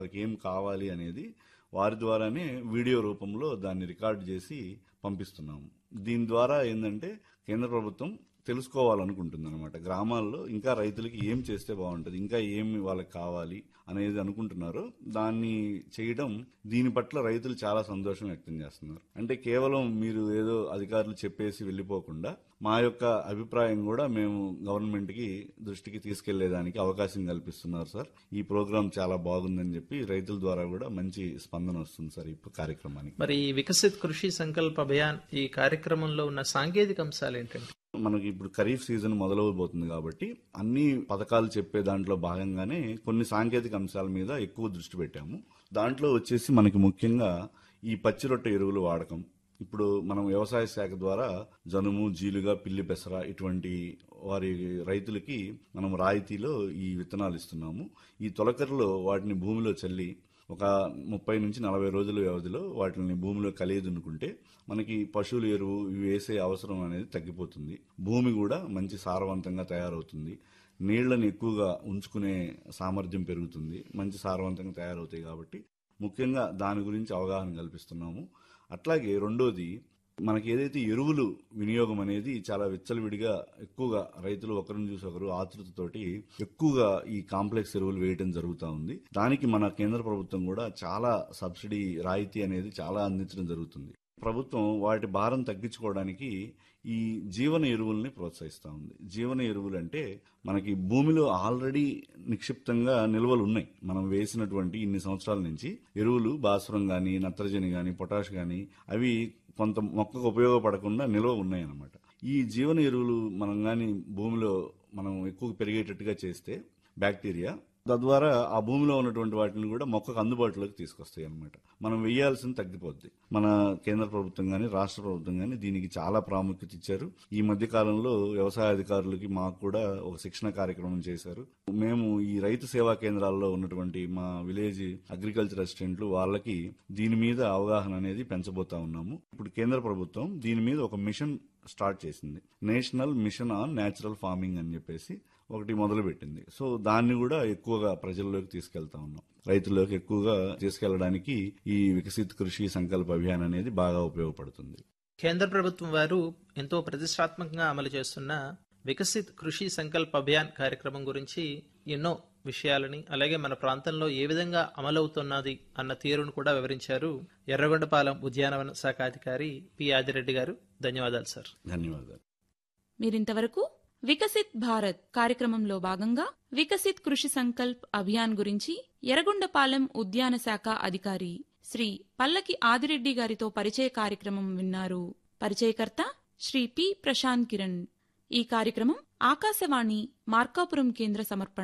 వాళ్ళకి ఏం కావాలి అనేది వారి ద్వారానే వీడియో రూపంలో దాన్ని రికార్డ్ చేసి పంపిస్తున్నాము దీని ద్వారా ఏంటంటే కేంద్ర ప్రభుత్వం తెలుసుకోవాలనుకుంటుంది అనమాట గ్రామాల్లో ఇంకా రైతులకి ఏం చేస్తే బాగుంటుంది ఇంకా ఏమి వాళ్ళకి కావాలి అనేది అనుకుంటున్నారు దాన్ని చేయడం దీని పట్ల రైతులు చాలా సంతోషం వ్యక్తం చేస్తున్నారు అంటే కేవలం మీరు ఏదో అధికారులు చెప్పేసి వెళ్ళిపోకుండా మా యొక్క అభిప్రాయం కూడా మేము గవర్నమెంట్ కి దృష్టికి తీసుకెళ్లేదానికి అవకాశం కల్పిస్తున్నారు సార్ ఈ ప్రోగ్రాం చాలా బాగుందని చెప్పి రైతుల ద్వారా కూడా మంచి స్పందన వస్తుంది సార్ ఈ కార్యక్రమానికి మరి ఈ వికసిత్ కృషి సంకల్ప అభియాన్ ఈ కార్యక్రమంలో ఉన్న సాంకేతిక అంశాలు ఏంటంటే మనకి ఇప్పుడు ఖరీఫ్ సీజన్ మొదలవబోతుంది కాబట్టి అన్ని పథకాలు చెప్పే దాంట్లో భాగంగానే కొన్ని సాంకేతిక అంశాల మీద ఎక్కువ దృష్టి పెట్టాము దాంట్లో వచ్చేసి మనకి ముఖ్యంగా ఈ పచ్చి రొట్టె ఎరువులు వాడకం ఇప్పుడు మనం వ్యవసాయ శాఖ ద్వారా జనుము జీలుగా పిల్లి పెసర ఇటువంటి వారి రైతులకి మనం రాయితీలో ఈ విత్తనాలు ఇస్తున్నాము ఈ తొలకరలో వాటిని భూమిలో చల్లి ఒక ముప్పై నుంచి నలభై రోజుల వ్యవధిలో వాటిని భూమిలో కలియదునుకుంటే మనకి పశువుల ఎరువు ఇవి వేసే అవసరం అనేది తగ్గిపోతుంది భూమి కూడా మంచి సారవంతంగా తయారవుతుంది నీళ్లను ఎక్కువగా ఉంచుకునే సామర్థ్యం పెరుగుతుంది మంచి సారవంతంగా తయారవుతాయి కాబట్టి ముఖ్యంగా దాని గురించి అవగాహన కల్పిస్తున్నాము అట్లాగే రెండోది మనకి ఏదైతే ఎరువులు వినియోగం అనేది చాలా విచ్చలవిడిగా ఎక్కువగా రైతులు ఒకరిని చూసి ఒకరు ఆతృతతోటి ఎక్కువగా ఈ కాంప్లెక్స్ ఎరువులు వేయడం జరుగుతూ ఉంది దానికి మన కేంద్ర ప్రభుత్వం కూడా చాలా సబ్సిడీ రాయితీ అనేది చాలా అందించడం జరుగుతుంది ప్రభుత్వం వాటి భారం తగ్గించుకోవడానికి ఈ జీవన ఎరువుల్ని ప్రోత్సహిస్తూ ఉంది జీవన ఎరువులు అంటే మనకి భూమిలో ఆల్రెడీ నిక్షిప్తంగా నిల్వలు ఉన్నాయి మనం వేసినటువంటి ఇన్ని సంవత్సరాల నుంచి ఎరువులు భాస్వరం గాని నత్రజని గాని పొటాష్ గాని అవి కొంత మొక్కకు ఉపయోగపడకుండా నిల్వ ఉన్నాయి అన్నమాట ఈ జీవన ఎరువులు మనం గాని భూమిలో మనం ఎక్కువ పెరిగేటట్టుగా చేస్తే బ్యాక్టీరియా తద్వారా ఆ భూమిలో ఉన్నటువంటి వాటిని కూడా మొక్కకు అందుబాటులోకి తీసుకొస్తాయి అనమాట మనం వేయాల్సింది తగ్గిపోద్ది మన కేంద్ర ప్రభుత్వం గాని రాష్ట్ర ప్రభుత్వం గాని దీనికి చాలా ప్రాముఖ్యత ఇచ్చారు ఈ మధ్య కాలంలో వ్యవసాయ అధికారులకి మాకు కూడా ఒక శిక్షణ కార్యక్రమం చేశారు మేము ఈ రైతు సేవా కేంద్రాల్లో ఉన్నటువంటి మా విలేజ్ అగ్రికల్చర్ అసిస్టెంట్లు వాళ్ళకి దీని మీద అవగాహన అనేది పెంచబోతా ఉన్నాము ఇప్పుడు కేంద్ర ప్రభుత్వం దీని మీద ఒక మిషన్ స్టార్ట్ చేసింది national mission on natural farming అని చెప్పేసి ఒకటి మొదలు పెట్టింది సో దాన్ని కూడా ఎక్కువగా ప్రజల్లోకి తీసుకెళ్తా ఉన్నాం రైతుల్లోకి ఎక్కువగా తీసుకెళ్లడానికి ఈ వికసిత్ కృషి సంకల్ప అభియాన్ అనేది బాగా ఉపయోగపడుతుంది కేంద్ర ప్రభుత్వం వారు ఎంతో ప్రతిష్టాత్మకంగా అమలు చేస్తున్న వికసిత్ కృషి సంకల్ప అభియాన్ కార్యక్రమం గురించి ఎన్నో విషయాలని అలాగే మన ప్రాంతంలో ఏ విధంగా అమలవుతున్నది అన్న తీరును కూడా వివరించారు ఎర్రగొండపాలెం ఉద్యానవన శాఖ అధికారి పి ఆదిరెడ్డి గారు ధన్యవాదాలు సార్ ధన్యవాదాలు మీరింతవరకు వికసిత్ భారత్ కార్యక్రమంలో భాగంగా వికసిత్ కృషి సంకల్ప్ అభియాన్ గురించి ఎర్రగొండపాలెం ఉద్యాన శాఖ అధికారి శ్రీ పల్లకి ఆదిరెడ్డి గారితో పరిచయ కార్యక్రమం విన్నారు పరిచయకర్త శ్రీ పి ప్రశాంత్ కిరణ్ ఈ కార్యక్రమం ఆకాశవాణి మార్కాపురం కేంద్ర సమర్పణ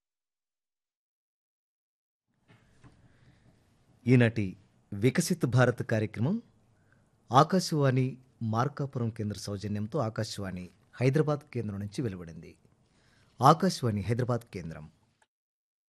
ఈనాటి వికసిత్ భారత్ కార్యక్రమం ఆకాశవాణి మార్కాపురం కేంద్ర సౌజన్యంతో ఆకాశవాణి హైదరాబాద్ కేంద్రం నుంచి వెలువడింది ఆకాశవాణి హైదరాబాద్ కేంద్రం